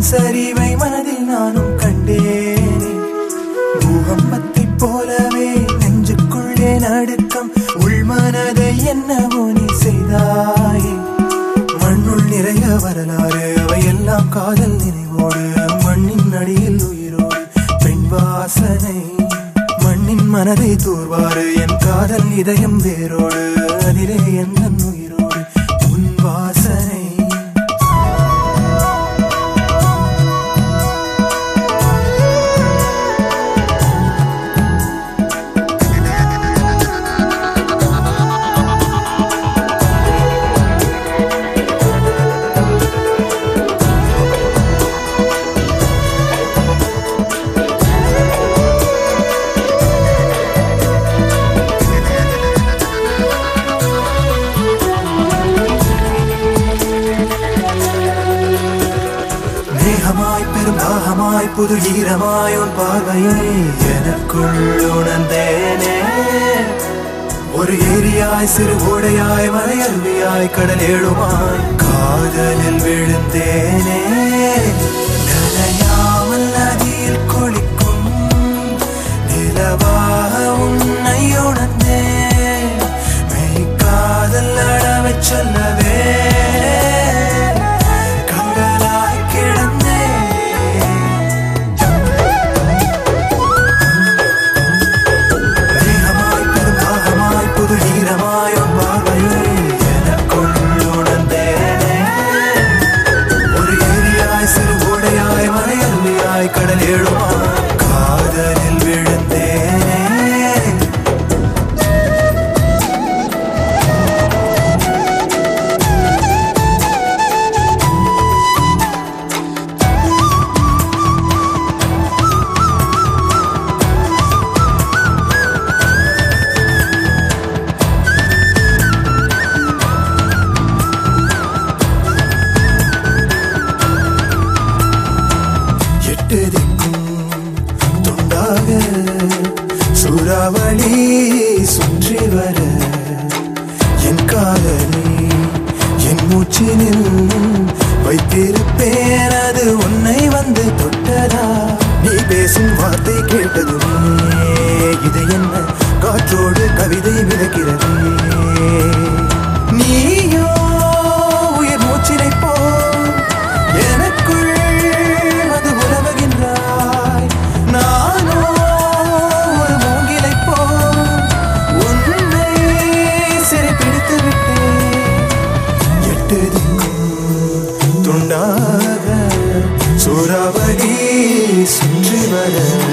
சரிவை மனதில் நானும் கண்டேனே பூகம்பத்தைப் போலவே நெஞ்சுக்குள்ளே நடுக்கம் உள்மனதை என்னவோ நீ செய்தாயே மண்ணுள் நிறைய வரலாறு அவையெல்லாம் காதல் நினைவோடு மண்ணின் அடியில் உயிரோடு பெண் வாசனை மண்ணின் மனதை தூர்வாரு என் காதல் இதயம் வேரோடு அதிலே எந்த உயிரோடு உன் வாசனை மேகமாய் பெரும் தாகமாய் புது ஈரமாய் உன் பார்வையை எனக்குள் உணர்ந்தேனே ஒரு ஏரியாய் சிறு ஓடையாய் மலையருவியாய் கடலேழுமாய் காதலில் விழுந்தேனே நனையாமல் நதியில் குளிக்கும் நிலவாக உன்னை உணர்ந்தேன் மெய் காதல் அளவைச் சொல்லவே கடலாய் கிடந்தேன் மேகமாய் பெரும் தாகமாய் புது ஈரமாய் உன் பார்வையை எனக்குள் உணர்ந்தேனே ஒரு ஏரியாய் சிறு ஓடையாய் மலையருவியாய் கடல் ஏழுமாய் காதலில் விழுந்தேனே எட்டு திக்கும் துண்டாக சூறாவளி சுற்றி வர என் காதலி என் மூச்சினில் வைத்திருப்பேன் அது உன்னை வந்து தொட்டதா நீ பேசும் வார்த்தை கேட்டதுமே இது என்ன காற்றோடு கவிதை மிதக்கிறது நீயோ உயிர் மூச்சினை போ எனக்குள் அது உறவுகின்றாய் நானோ ஒரு மூங்கிலை போ உன்னை சிறை பிடித்து விட்டேன் எட்டு திக்கும் துண்டாக சூறாவளி சுற்றி வர